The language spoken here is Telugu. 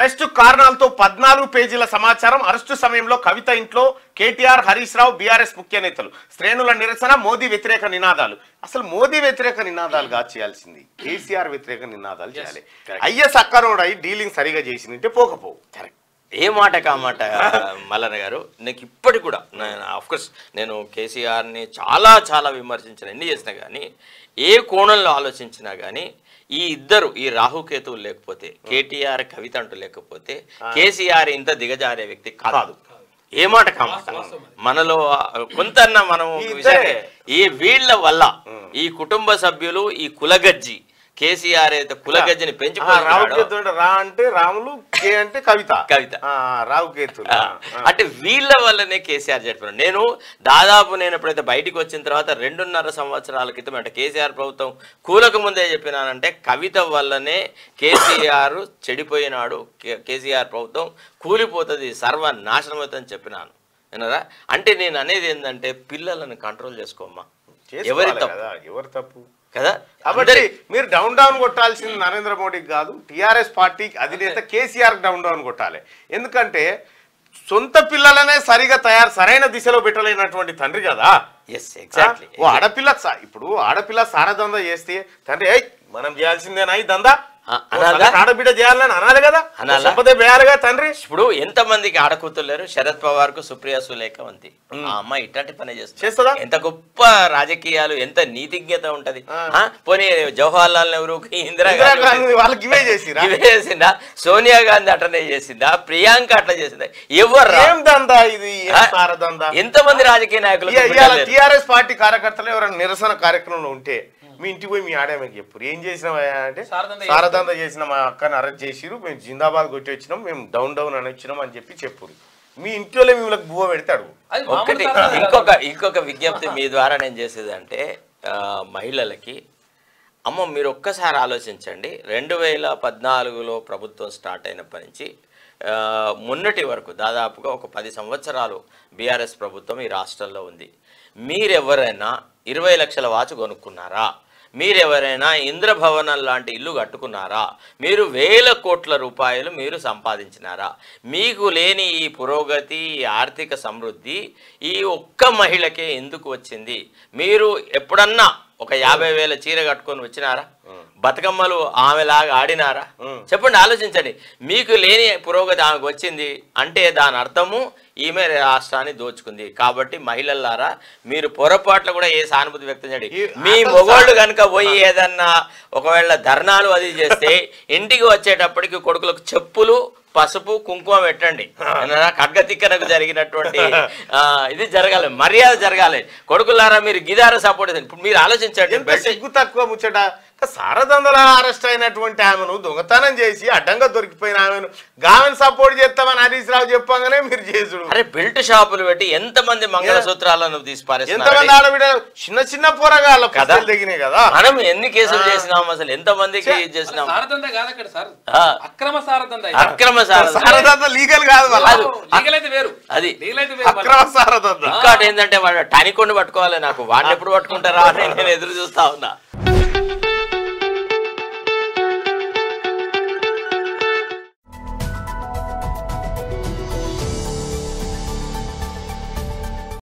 అరెస్టు కారణాలతో పద్నాలుగు పేజీల సమాచారం అరెస్టు సమయంలో కవిత ఇంట్లో కేటీఆర్ హరీష్ రావు బీఆర్ఎస్ ముఖ్య నేతలు శ్రేణుల నిరసన మోదీ వ్యతిరేక నినాదాలు అసలు మోదీ వ్యతిరేక నినాదాలుగా చేయాల్సింది కేసీఆర్ వ్యతిరేక నినాదాలు చేయాలి correct. అయ్యే సక్కరోడై డీలింగ్ సరిగా చేసినట్టే పోకపోవు కరెక్ట్ ఏ మాట కామాట మల్లన్న గారు నాకు ఇప్పటికి కూడా కోర్స్ నేను కేసీఆర్ని చాలా చాలా విమర్శించిన ఎన్ని చేసినా కానీ ఏ కోణంలో ఆలోచించినా కానీ ఈ ఇద్దరు ఈ రాహుకేతువులు లేకపోతే కేటీఆర్ కవిత అంటూ లేకపోతే కేసీఆర్ ఇంత దిగజారే వ్యక్తి కాదు ఏ మాట కామాట మనలో కొంత మనం ఈ ఒక ఇద్దరే. విషయాన్ని- ఈ వీళ్ళ వల్ల ఈ కుటుంబ సభ్యులు ఈ కులగజ్జి కేసీఆర్ అయితే కులగజ్జిని ఆ, పెంచుకున్నాడో రావుకేతుడు రా అంటే రాములు కే అంటే కవిత కవిత. ఆ, రావుకేతులు ఆ, అంటే వీళ్ళ వల్లనే కేసీఆర్ చెప్పినాడు నేను దాదాపు నేను ఎప్పుడైతే బయటికి వచ్చిన తర్వాత రెండున్నర సంవత్సరాల క్రితం అంటే కేసీఆర్ ప్రభుత్వం కూలకు ముందే చెప్పినానంటే కవిత వల్లనే కేసీఆర్ చెడిపోయినాడు కే- కేసీఆర్ ప్రభుత్వం కూలిపోతుంది సర్వనాశనం అవుతుందని చెప్పినాను వినరా అంటే నేను అనేది ఏంటంటే పిల్లలను కంట్రోల్ చేసుకోమ్మా ఎవరి చేసుకోవాలి తప్పు కదా ఎవరు తప్పు కదా కాబట్టి మీరు డౌన్ డౌన్ కొట్టాల్సింది నరేంద్ర మోడీకి కాదు టిఆర్ఎస్ పార్టీ అధినేత కేసీఆర్ డౌన్ డౌన్ కొట్టాలి ఎందుకంటే సొంత పిల్లలనే సరిగా తయారు సరైన దిశలో పెట్టలేనటువంటి తండ్రి కదా ఎస్ ఎగ్జాక్ట్లీ ఓ ఆడపిల్ల స- ఇప్పుడు ఆడపిల్ల సారదందా చేస్తే తండ్రి ఏయ్ మనం చేయాల్సిందేనా ఈ దందా ఆ, ఓ అనాలా? సంగతి ఆడబిడ్డ చేయాలని అనాలి కదా అనాలా? సంపదే వేయాలిగా తండ్రి ఇప్పుడు ఎంతమందికి ఆడకూతురు లేరు శరద్ పవార్ కు సుప్రియా సులేఖ ఉంది ఆ అమ్మాయి ఇట్లాంటి పని చేస్తుంది చేస్తుందా? ఎంత గొప్ప రాజకీయాలు ఎంత నీతిజ్ఞత ఉంటది ఆ. ఆ, పోనీ జవహర్ లాల్ నెహ్రూ ఇందిరా ఇందిరా గాంధీ గాంధీ వాళ్ళకి ఇవే చేసిరా ఇవే చేసిందా సోనియా గాంధీ అట్లనే చేసిందా ప్రియాంక అట్లా చేసిందా ఎవరు ఏం దందా ఇది ఏం ఆ? సారదందా ఎంతమంది రాజకీయ నాయకులు ఇవాళ టిఆర్ఎస్ పార్టీ కార్యకర్తలు ఎవరైనా నిరసన కార్యక్రమంలో ఉంటే మీ ఇంటికి పోయి మీ ఆడేమకి చెప్పు ఏం చేసినావా అంటే శారదంద సారదంద చేసిన మా అక్కని అరెస్ట్ చేసిరు మేము జిందాబాద్ కొట్టి వచ్చినాం మేము డౌన్ డౌన్ అని వచ్చినాం అని చెప్పి చెప్పురు మీ ఇంట్లో మిమ్మల్ని బువ్వ పెడితే అడుగు అది మామూలు ఒకటి కారణం కాదు. ఇంకొక ఇంకొక విజ్ఞప్తి మీ ద్వారా నేను చేసేది అంటే ఆ, మహిళలకి అమ్మ మీరు ఒక్కసారి ఆలోచించండి రెండు వేల పద్నాలుగులో ప్రభుత్వం స్టార్ట్ అయినప్పటి నుంచి ఆ, మొన్నటి వరకు దాదాపుగా ఒక పది సంవత్సరాలు బీఆర్ఎస్ ప్రభుత్వం ఈ రాష్ట్రంలో ఉంది మీరెవరైనా ఇరవై లక్షల వాచ్ కొనుక్కున్నారా మీరెవరైనా ఇంద్రభవనం లాంటి ఇల్లు కట్టుకున్నారా మీరు వేల కోట్ల రూపాయలు మీరు సంపాదించినారా మీకు లేని ఈ పురోగతి ఈ ఆర్థిక సమృద్ధి ఈ ఒక్క మహిళకే ఎందుకు వచ్చింది మీరు ఎప్పుడన్నా ఒక యాభై వేల చీర కట్టుకొని వచ్చినారా బతుకమ్మలు ఆమెలాగా ఆడినారా చెప్పండి ఆలోచించండి మీకు లేని పురోగతి ఆమెకు వచ్చింది అంటే దాని అర్థము ఈమె రాష్ట్రాన్ని దోచుకుంది కాబట్టి మహిళలారా మీరు పొరపాట్లు కూడా ఏ సానుభూతి వ్యక్తం చేయండి ఈ- మీ అసలు మొగోళ్ళు కనుక పోయి ఏదన్నా ఒకవేళ ధర్నాలు అది చేస్తే ఇంటికి వచ్చేటప్పటికి కొడుకులకు చెప్పులు పసుపు కుంకుమ పెట్టండి ఏమన్నా ఖడ్గతిక్కనకు జరిగినటువంటి ఆ, ఇది జరగాలి మర్యాద జరగాలి కొడుకులారా మీరు గిదార సపోర్ట్ ఇప్పుడు మీరు ఆలోచించండి ఎంత బెల్ట్ సిగ్గు తక్కువ ముచ్చట సారదందల అరెస్ట్ అయినటువంటి ఆమెను దొంగతనం చేసి అడ్డంగా దొరికిపోయిన ఆమెను గామెను సపోర్ట్ చేస్తామని హరీష్ రావు చెప్పగానే మీరు చేసుడు అరే బెల్ట్ షాపులు పెట్టి ఎంత మంది మంగళసూత్రాలను తీసి ఎంతమంది పారేస్తున్నారు ఆడబిడ్డ చిన్న చిన్న పోరగాళ్ళ కదా. కదా దిగినాయి కదా మనం ఎన్ని కేసులు చేసినాం అసలు ఎంత మందికి ఇది చేసినాం సారదంద కాదు అక్కడ సార్ ఆ. అక్రమ సారదంద అక్రమ సారథి. సారదంద లీగల్ కాదు వాళ్ళ కాదు. లీగల్ అయితే వేరు అది. లీగల్ అయితే వేరు మళ్ళీ. అక్రమ సారదంద ఇంకోటి ఏంటంటే వాడు టనికొండి పట్టుకోవాలి నాకు వాడిని ఎప్పుడు పట్టుకుంటారా అని నేను ఎదురు చూస్తా ఉన్నా